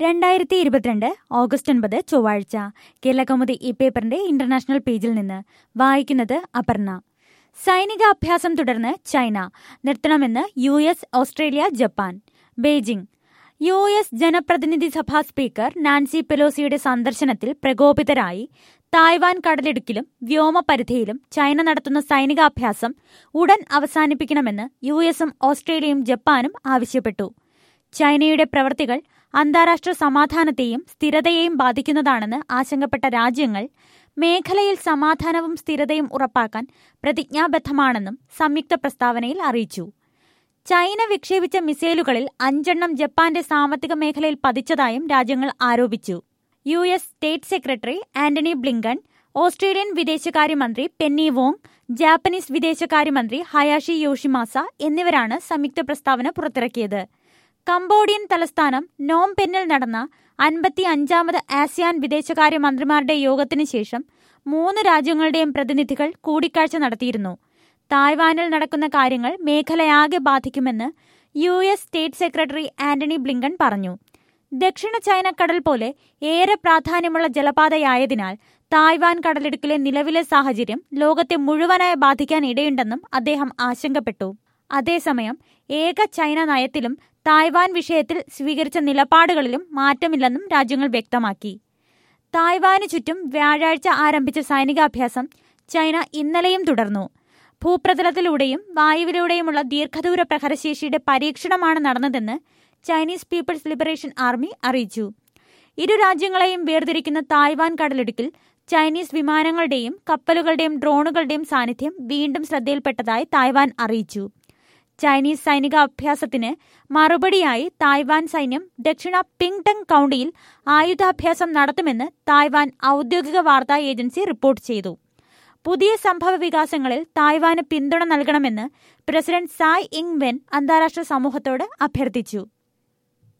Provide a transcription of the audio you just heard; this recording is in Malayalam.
രണ്ടായിരത്തി ഇരുപത്തിരണ്ട് ഓഗസ്റ്റ് ഒൻപത് ചൊവ്വാഴ്ച കേരളകൗമുദി ഈ പേപ്പറിന്റെ ഇന്റർനാഷണൽ പേജിൽ നിന്ന് വായിക്കുന്നത് അപർണ സൈനിക അഭ്യാസം തുടർന്ന് ചൈന നിർത്തണമെന്ന് U S Australia Japan Beijing U S ജനപ്രതിനിധി സഭാ സ്പീക്കർ നാൻസി പെലോസിയുടെ സന്ദർശനത്തിൽ പ്രകോപിതരായി തായ്വാൻ കടലിടുക്കിലും വ്യോമപരിധിയിലും ചൈന നടത്തുന്ന സൈനികാഭ്യാസം ഉടൻ അവസാനിപ്പിക്കണമെന്ന് യു എസും ഓസ്ട്രേലിയയും ജപ്പാനും ആവശ്യപ്പെട്ടു ചൈനയുടെ പ്രവൃത്തികൾ അന്താരാഷ്ട്ര സമാധാനത്തെയും സ്ഥിരതയെയും ബാധിക്കുന്നതാണെന്ന് ആശങ്കപ്പെട്ട രാജ്യങ്ങൾ മേഖലയിൽ സമാധാനവും സ്ഥിരതയും ഉറപ്പാക്കാൻ പ്രതിജ്ഞാബദ്ധമാണെന്നും സംയുക്ത പ്രസ്താവനയിൽ അറിയിച്ചു ചൈന വിക്ഷേപിച്ച മിസൈലുകളിൽ അഞ്ചെണ്ണം ജപ്പാന്റെ സാമ്പത്തിക മേഖലയിൽ പതിച്ചതായും രാജ്യങ്ങൾ ആരോപിച്ചു U S state secretary Antony Blinken Australian വിദേശകാര്യമന്ത്രി പെന്നി വോങ് ജാപ്പനീസ് വിദേശകാര്യമന്ത്രി ഹയാഷി യോഷിമാസ എന്നിവരാണ് സംയുക്ത പ്രസ്താവന പുറത്തിറക്കിയത് കംബോഡിയൻ തലസ്ഥാനം നോം പെന്നിൽ നടന്ന അൻപത്തി അഞ്ചാമത് ആസിയാൻ വിദേശകാര്യമന്ത്രിമാരുടെ യോഗത്തിന് ശേഷം മൂന്ന് രാജ്യങ്ങളുടെയും പ്രതിനിധികൾ കൂടിക്കാഴ്ച നടത്തിയിരുന്നു തായ്വാനിൽ നടക്കുന്ന കാര്യങ്ങൾ മേഖലയാകെ ബാധിക്കുമെന്ന് U S state secretary Antony Blinken പറഞ്ഞു ദക്ഷിണ ചൈന കടൽ പോലെ ഏറെ പ്രാധാന്യമുള്ള ജലപാതയായതിനാൽ തായ്വാൻ കടലിടുക്കിലെ നിലവിലെ സാഹചര്യം ലോകത്തെ മുഴുവനായി ബാധിക്കാൻ ഇടയുണ്ടെന്നും അദ്ദേഹം ആശങ്കപ്പെട്ടു അതേസമയം ഏക ചൈന നയത്തിലും തായ്വാൻ വിഷയത്തിൽ സ്വീകരിച്ച നിലപാടുകളിലും മാറ്റമില്ലെന്നും രാജ്യങ്ങൾ വ്യക്തമാക്കി തായ്വാന് ചുറ്റും വ്യാഴാഴ്ച ആരംഭിച്ച സൈനികാഭ്യാസം ചൈന ഇന്നലെയും തുടർന്നു ഭൂപ്രതലത്തിലൂടെയും വായുവിലൂടെയുമുള്ള ദീർഘദൂര പ്രഹരശേഷിയുടെ പരീക്ഷണമാണ് നടന്നതെന്ന് ചൈനീസ് പീപ്പിൾസ് ലിബറേഷൻ ആർമി അറിയിച്ചു ഇരു രാജ്യങ്ങളെയും വേർതിരിക്കുന്ന തായ്വാൻ കടലിടുക്കിൽ ചൈനീസ് വിമാനങ്ങളുടെയും കപ്പലുകളുടെയും ഡ്രോണുകളുടെയും സാന്നിധ്യം വീണ്ടും ശ്രദ്ധയിൽപ്പെട്ടതായി തായ്വാൻ അറിയിച്ചു ചൈനീസ് സൈനിക അഭ്യാസത്തിന് മറുപടിയായി തായ്വാൻ സൈന്യം ദക്ഷിണ പിങ്ടങ് കൌണ്ടിയിൽ ആയുധാഭ്യാസം നടത്തുമെന്ന് തായ്വാൻ ഔദ്യോഗിക വാർത്താ ഏജൻസി റിപ്പോർട്ട് ചെയ്തു പുതിയ സംഭവ വികാസങ്ങളിൽ തായ്വാന് പിന്തുണ നൽകണമെന്ന് പ്രസിഡന്റ് സായ് ഇങ് വെൻ അന്താരാഷ്ട്ര സമൂഹത്തോട് അഭ്യർത്ഥിച്ചു